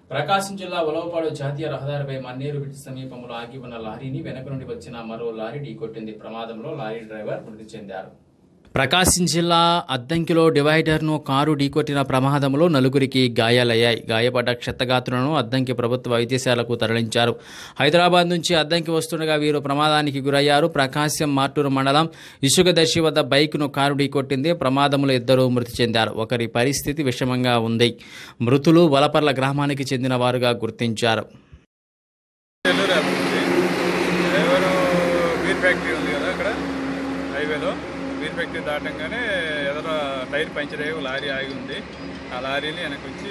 ప్రకాశం జిల్లా ఉలవపాడు జాతీయ రహదారిపై మన్నేరు బ్రిడ్జ్ సమీపంలో ఆగి ఉన్న లారీని వెనక నుండి వచ్చిన మరో లారీ ఢీకొట్టింది ప్రమాదంలో లారీ డ్రైవర్ మృతి చెందారు ప్రకాశం జిల్లా అద్దంకిలో డివైడర్ను కారు ఢీకొట్టిన ప్రమాదంలో నలుగురికి గాయాలయ్యాయి గాయపడ్డ క్షతగాత్రులను అద్దంకి ప్రభుత్వ వైద్యశాలకు తరలించారు హైదరాబాద్ నుంచి అద్దంకి వస్తుండగా వీరు ప్రమాదానికి గురయ్యారు ప్రకాశం మార్టూరు మండలం ఇసుకదర్శి వద్ద బైక్ను కారు ఢీకొట్టింది ప్రమాదంలో ఇద్దరు మృతి చెందారు ఒకరి పరిస్థితి విషమంగా ఉంది మృతులు వలపర్ల గ్రామానికి చెందిన వారుగా గుర్తించారు నెల్లూరు వెళ్తుంది డ్రైవరు బీర్ ఫ్యాక్టరీ ఉంది కదా అక్కడ హైవేలో బీర్ ఫ్యాక్టరీ దాటంగానే ఎదుర టైర్ పంచర్ అయ్యి ఒక లారీ ఆగి ఉంది ఆ లారీని వెనక్కి వచ్చి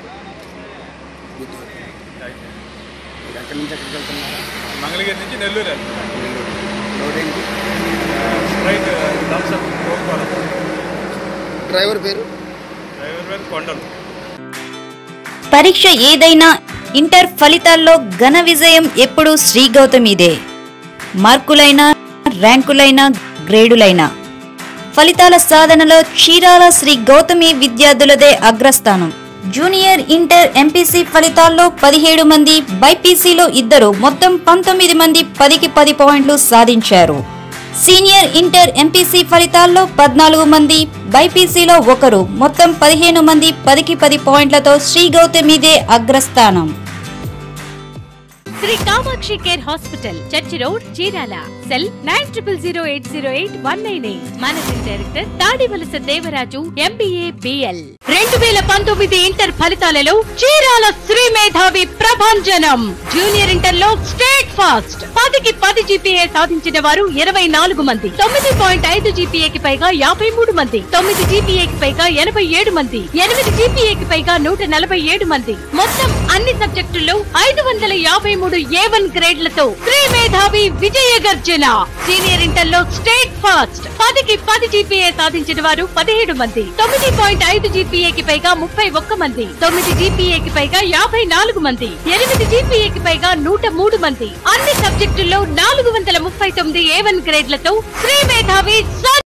ఆగిపోయింది. ఎక్కడి నుంచి ఎక్కడికి వెళ్తున్నారా మంగళగిరి నుంచి నెల్లూరు వెళ్తుంది రోడ్ ఏంటి స్ట్రైట్ థమ్స్అప్ కోకోకోలా డ్రైవర్ పేరు డ్రైవర్ పేరు కొండలు పరీక్ష ఏదైనా ఇంటర్ ఫలితాల్లో ఘన విజయం ఎప్పుడూ శ్రీ గౌతమిదే మార్కులైనా ర్యాంకులైనా గ్రేడులైనా ఫలితాల సాధనలో చీరాల శ్రీ గౌతమి విద్యార్థులదే అగ్రస్థానం జూనియర్ ఇంటర్ ఎంపీసీ ఫలితాల్లో పదిహేడు మంది బైపీసీలో ఇద్దరు మొత్తం పంతొమ్మిది మంది పదికి పది పాయింట్లు సాధించారు సీనియర్ ఇంటర్ ఎంపీసీ ఫలితాల్లో పద్నాలుగు మంది బైపీసీలో ఒకరు మొత్తం పదిహేను మంది పదికి పది పాయింట్లతో శ్రీ గౌతమిదే అగ్రస్థానం Sri Kamakshi care hospital church road Chirala cell nine triple zero eight zero eight one nine eight managing director Tadivalasa Devaraju MBA BL రెండు వేల పంతొమ్మిది ఇంటర్ ఫలితాలలో చీరాల శ్రీ మేధావి ప్రభంజనం జూనియర్ ఇంటర్ లో స్టేట్ ఫాస్ట్ పదికి పది జీపీఏ సాధించిన వారు ఇరవై నాలుగు మంది తొమ్మిది పాయింట్ ఐదు జీపీఏకి పైగా యాభై మూడు మంది తొమ్మిది జీపీఏకి పైగా ఎనభై ఏడు మంది ఎనిమిది జీపీఏకి పైగా నూట నలభై ఏడు మంది మొత్తం అన్ని సబ్జెక్టుల్లో ఐదు వందల యాభై మూడు ఏ వన్ గ్రేడ్లతో శ్రీ మేధావి విజయ గర్జన సీనియర్ ఇంటర్ లో స్టేట్ ఫాస్ట్ పదికి పది జీపీఏ సాధించిన వారు పదిహేడు మంది తొమ్మిది పాయింట్ ఐదు జీపీఏకి పైగా ముప్పై ఒక్క మంది తొమ్మిది జీపీఏకి పైగా యాభై నాలుగు మంది ఎనిమిది జీపీఏకి పైగా నూట మూడు మంది అన్ని సబ్జెక్టుల్లో నాలుగు వందల ముప్పై తొమ్మిది ఏ వన్ గ్రేడ్లతో శ్రీ మేధావి